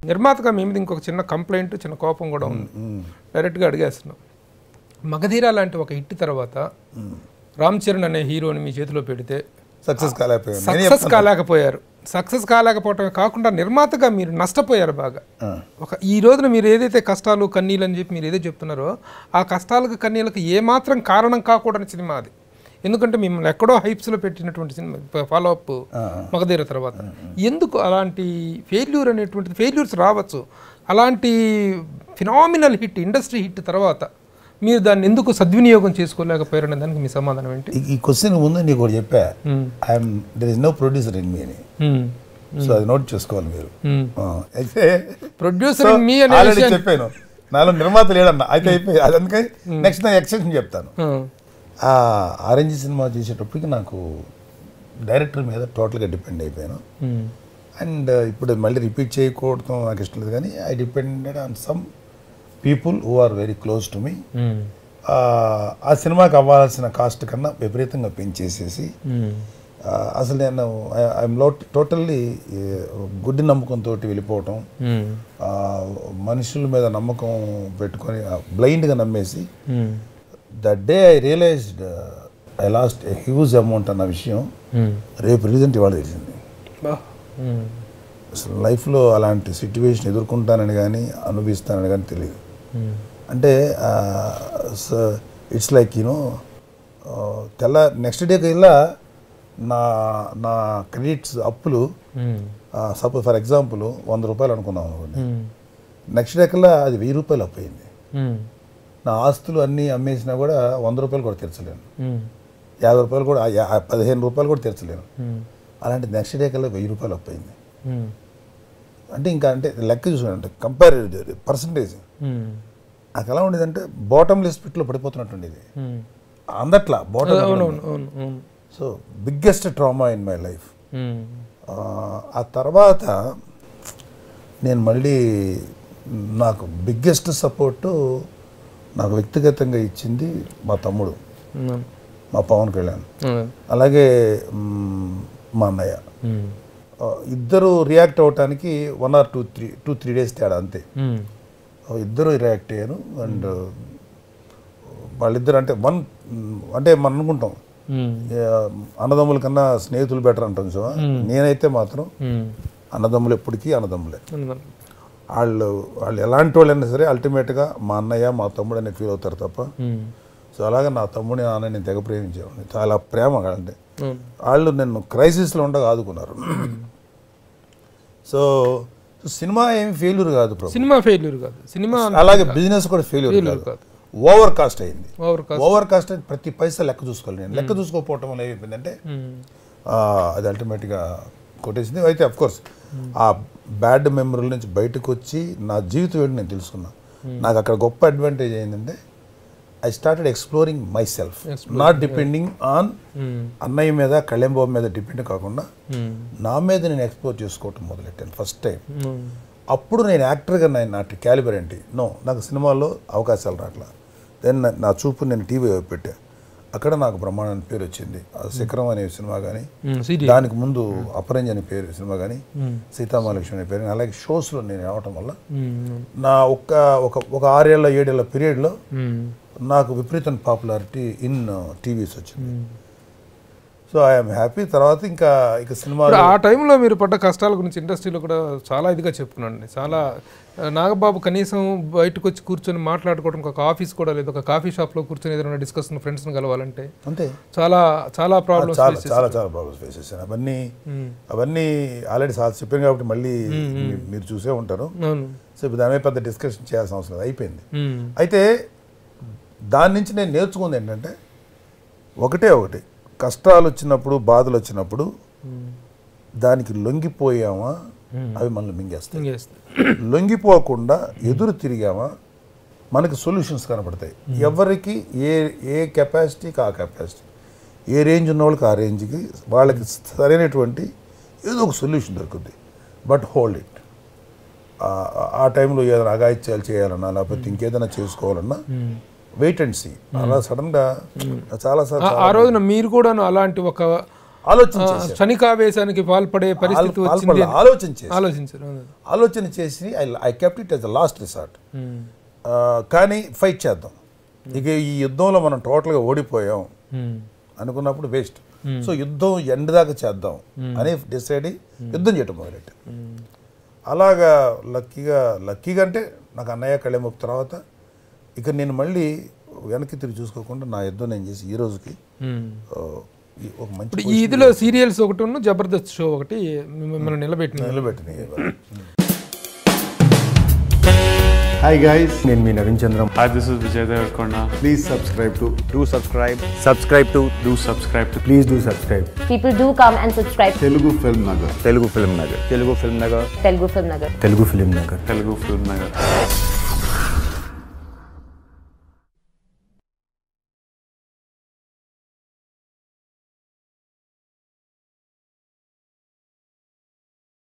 నిర్మాతగా మీ మీద ఇంకొక చిన్న కంప్లైంట్ చిన్న కోపం కూడా ఉంది డైరెక్ట్గా అడిగేస్తున్నాం మగధీర లాంటి ఒక హిట్ తర్వాత రామ్ చరణ్ అనే హీరోని మీ చేతిలో పెడితే సక్సెస్ కాలేకపోయాను నేనే సక్సెస్ కాలేకపోయారు సక్సెస్ కాలేకపోవటమే కాకుండా నిర్మాతగా మీరు నష్టపోయారు బాగా ఆ. ఒక ఈ రోజున మీరు ఏదైతే కష్టాలు కన్నీళ్ళు అని చెప్పి మీరు ఏదైతే చెప్తున్నారో ఆ కష్టాలకు కన్నీళ్ళకి ఏమాత్రం కారణం కాకూడని సినిమా అది ఎందుకంటే మిమ్మల్ని ఎక్కడో హైప్స్లో పెట్టినటువంటి సినిమా ఫాలో అప్ మగధీర తర్వాత ఎందుకు అలాంటి ఫెయిల్యూర్ అనేటువంటిది ఫెయిల్యూర్స్ రావచ్చు అలాంటి ఫినామినల్ హిట్ ఇండస్ట్రీ హిట్ తర్వాత మీరు దాన్ని ఎందుకు సద్వినియోగం చేసుకోలేకపోయారనే దానికి మీ సమాధానం ఏంటి ఈ- ఈ క్వశ్చన్ ముందు నీకు ఒకటి చెప్పా I'm there is no producer in me అని సో అది నోట్ చేసుకోవాలి మీరు ఆ, అయితే ప్రొడ్యూసర్ మీ అనే ఆల్రెడీ విషయాన్ని చెప్పాను నాలో నిర్మాత లేడన్న అయితే అయిపోయి అది అందుకని నెక్స్ట్ నా ఎక్స్టెన్షన్ చెప్తాను ఆ, ఆ ఆరెంజ్ సినిమా చేసేటప్పటికి నాకు డైరెక్టర్ మీద టోటల్గా డిపెండ్ అయిపోయాను ఉమ్, అండ్ ఇప్పుడు మళ్ళీ రిపీట్ చేయకూడదు నాకు ఇష్టం లేదు కానీ I depended on some people who are very close to me um, ఆ సినిమాకి అవ్వాల్సిన కాస్ట్ కన్నా విపరీతంగా పెంచేసేసి ఉమ్, ఆ, అసలు నేను ఐఎమ్ లో టోటల్లీ గుడ్డి నమ్మకంతో వెళ్ళిపోవటం ఉమ్, ఆ, మనుషుల మీద నమ్మకం పెట్టుకొని బ్లైండ్గా నమ్మేసి um, the day I realised I lost a huge amount అన్న విషయం ఉమ్. రేపు రిజల్ట్ ఇవాళ తెలిసింది బా. ఉమ్, అసలు లైఫ్లో అలాంటి సిట్యువేషన్ ఎదుర్కొంటానని కానీ అనుభవిస్తానని కానీ తెలియదు ఉమ్, అంటే ఇట్స్ లైక్ యూనో తెల్ల నెక్స్ట్ డేకి ఇలా నా నా క్రెడిట్స్ అప్పులు ఉమ్, సపోజ్ ఫర్ ఎగ్జాంపుల్ వంద రూపాయలు అనుకున్నాం అనుకోండి ఉమ్, నెక్స్ట్ డే కల్లా అది వెయ్యి రూపాయలు అప్పు అయింది ఉమ్, నా ఆస్తులు అన్నీ అమ్మేసినా కూడా వంద రూపాయలు కూడా తీర్చలేను ఉమ్, యాభై రూపాయలు కూడా ఆ యా- పదిహేను రూపాయలు కూడా తీర్చలేను ఉమ్, అలాంటి నెక్స్ట్ డే కల్లా వెయ్యి రూపాయలు అప్పు అయింది ఉమ్, అంటే ఇంకా అంటే లెక్క చూసుకుంటే కంపేర్ పర్సంటేజ్ ఉమ్, నాకు ఎలా ఉండేదంటే బాటమ్ లిస్ట్ పిట్లో పడిపోతున్నట్టు ఉండేది ఉమ్. అందట్లా బాటమ్ అవునవును అవును అవును so biggest trauma in my life um, ఆ తర్వాత నేను మళ్ళీ నాకు బిగ్గెస్ట్ సపోర్టు నాకు వ్యక్తిగతంగా ఇచ్చింది మా తమ్ముడు ఉమ్, మా పవన్ కళ్యాణ్ ఉమ్, అలాగే మ్, మా అన్నయ్య ఉమ్, ఆ, ఇద్దరు రియాక్ట్ అవ్వటానికి one or two three two three days తేడా అంతే ఉమ్, ఆ, ఇద్దరు రియాక్ట్ అయ్యాను అండ్ వాళ్ళిద్దరు అంటే వన్ అంటే మనం అనుకుంటాం ఉమ్, ఏ, అన్నదమ్ముల కన్నా స్నేహితులు బెటర్ అంటాం సో నేనైతే మాత్రం ఉమ్. అన్నదమ్ములు ఎప్పటికీ అన్నదమ్ములే ఉన్నదన్న. వాళ్ళు వాళ్ళు ఎలాంటి వాళ్ళైనా సరే అల్టిమేట్గా మా అన్నయ్య మా తమ్ముడు అనే ఫీల్ అవుతారు తప్ప ఉమ్, సో అలాగే నా తమ్ముడిని నాన్న నేను తెగ ప్రేమించేవాడిని చాలా ప్రేమ అంటే అవును. వాళ్ళు నన్ను క్రైసిస్లో ఉండగా ఆదుకున్నారు సో సో సినిమా ఏం ఫెయిల్యూర్ కాదు ప్రభు సినిమా ఫెయిల్యూర్ కాదు సినిమా అలాగే బిజినెస్ కూడా ఫెయిల్యూర్ ఫెయిల్యూర్ కాదు కాదు ఓవర్ కాస్ట్ అయింది ఓవర్ కాస్ట్ ఓవర్ కాస్ట్ అయితే ప్రతి పైసా లెక్క చూసుకోవాలి నేను లెక్క చూసుకోకపోవటం వల్ల ఏమైపోయిందంటే ఉమ్, ఆ, అది అల్టిమేట్గా కొట్టేసింది అయితే అఫ్ కోర్స్ ఆ బ్యాడ్ మెమరీల నుంచి బయటకు వచ్చి నా జీవితం ఏంటి నేను తెలుసుకున్నా నాకు అక్కడ గొప్ప అడ్వాంటేజ్ ఏంటంటే I started exploring myself not depending on um, అన్నయ్య మీద కళ్యాణ్ మీద డిపెండ్ కాకుండా ఉమ్, నా మీద నేను ఎక్స్ప్లోర్ చేసుకోవటం మొదలెట్టాను ఫస్ట్ టైం ఉమ్, అప్పుడు నేను యాక్టర్గా నేను నా క్యాలిబర్ ఏంటి నో నాకు సినిమాల్లో అవకాశాలు రావట్లా దెన్ నా చూపు నేను టీవీ వైపు పెట్టా అక్కడ నాకు బ్రహ్మాండ పేరు వచ్చింది ఆ శిఖరం అనే సినిమా కానీ ఉమ్, సీరియల్ దానికి ముందు అపరంజ్ అనే పేరు సినిమా కానీ సీతామహాలక్ష్మి అనే పేరు కానీ అలాగే షోస్లో నేను రావటం వల్ల ఉమ్, నా ఒక్క ఒక ఒక ఆరేళ్ళ ఏడేళ్ళ పీరియడ్లో ఉమ్, నాకు విపరీతం పాపులారిటీ ఇన్ టీవీస్ వచ్చింది సో ఐఎమ్ హ్యాపీ తర్వాత ఇంకా ఇక సినిమాలు ఇప్పుడు ఆ టైంలో మీరు పడ్డ కష్టాల గురించి ఇండస్ట్రీలో కూడా చాలా ఇదిగా చెప్పుకున్నాండి చాలా ఆ, నాగబాబు కనీసం బయటకు వచ్చి కూర్చొని మాట్లాడుకోవడం ఒక ఆఫీస్ కూడా లేదు ఒక కాఫీ షాప్లో కూర్చొని ఏదైనా డిస్కషన్ ఫ్రెండ్స్ని కలవాలంటే అంతే చాలా చాలా ప్రాబ్లమ్స్ చాలా చాలా చాలా ప్రాబ్లమ్స్ ఫేస్ చేశాను అవన్నీ అవన్నీ ఆల్రెడీ సార్ చెప్పాను కాబట్టి మళ్ళీ మీ- మీరు చూసే ఉంటారు అవును సో ఇప్పుడు దాని మీద పెద్ద డిస్కషన్ చేయాల్సిన అవసరం లేదు అయిపోయింది ఉమ్, అయితే దాని నుంచి నేను నేర్చుకుంది ఏంటంటే ఒకటే ఒకటి కష్టాలు వచ్చినప్పుడు బాధలు వచ్చినప్పుడు ఉమ్, దానికి లొంగిపోయామా అవి మనల్ని మింగేస్తాయి ఇంకేస్తే. లొంగిపోకుండా ఎదురు తిరిగామా మనకి సొల్యూషన్స్ కనపడతాయి ఎవరికి ఏ ఏ కెపాసిటీకి ఆ కెపాసిటీ ఏ రేంజ్ ఉన్న వాళ్ళకి ఆ రేంజ్కి వాళ్ళకి సరైనటువంటి ఏదో ఒక సొల్యూషన్ దొరుకుతుంది బట్ హోల్డ్ ఇట్ ఆ టైంలో ఏదైనా అగాయిత్యాలు చేయాలన్నా లేకపోతే ఇంకేదైనా చేసుకోవాలన్నా వెయిట్ అండ్ సీ అలా సడన్గా చాలాసార్లు ఆ- ఆ రోజున మీరు కూడాను అలాంటి ఒక ఆలోచన చేశారు క్షణికావేశానికి పాల్పడే పరిస్థితి ఆల్- వచ్చింది ఆల్పడ- ఆలోచన చేశారు ఆలోచించారు అవును. ఆలోచన చేసి I I kept it as the last resort um. కానీ ఫైట్ చేద్దాం ఇక ఈ యుద్ధంలో మనం టోటల్గా ఓడిపోయాం ఉమ్. అనుకున్నప్పుడు వేస్ట్ సో యుద్ధం ఎండ్ దాకా చేద్దాం అని డిసైడ్ అయ్యి యుద్ధం చేయటం మొదలెట్టాం అలాగా లక్కీగా లక్కీగా అంటే నాకు అన్నయ్య కళ్యాణ్ తర్వాత ఇక నేను మళ్ళీ వెనక్కి తిరిగి చూసుకోకుండా నా యుద్ధం నేను చేసి ఈ రోజుకి ఉమ్. ఆ, ఈ ఒక మంచి ఇప్పుడు ఈ ఇదిలో సీరియల్స్ ఒకటి ఉన్న జబర్దస్త్ షో ఒకటి మిమ్మల్ని నిలబెట్టింది నిలబెట్టినాయి Hi guys, నేను మీ Naveen Chandram Hi, this is Vijay Devarkonda. Please subscribe to do subscribe subscribe to Do subscribe to please do subscribe People do come and subscribe to Telugu film Nagar Telugu Film Nagar Telugu Film Nagar Telugu Film Nagar. Telugu film Nagar Telugu Film Nagar.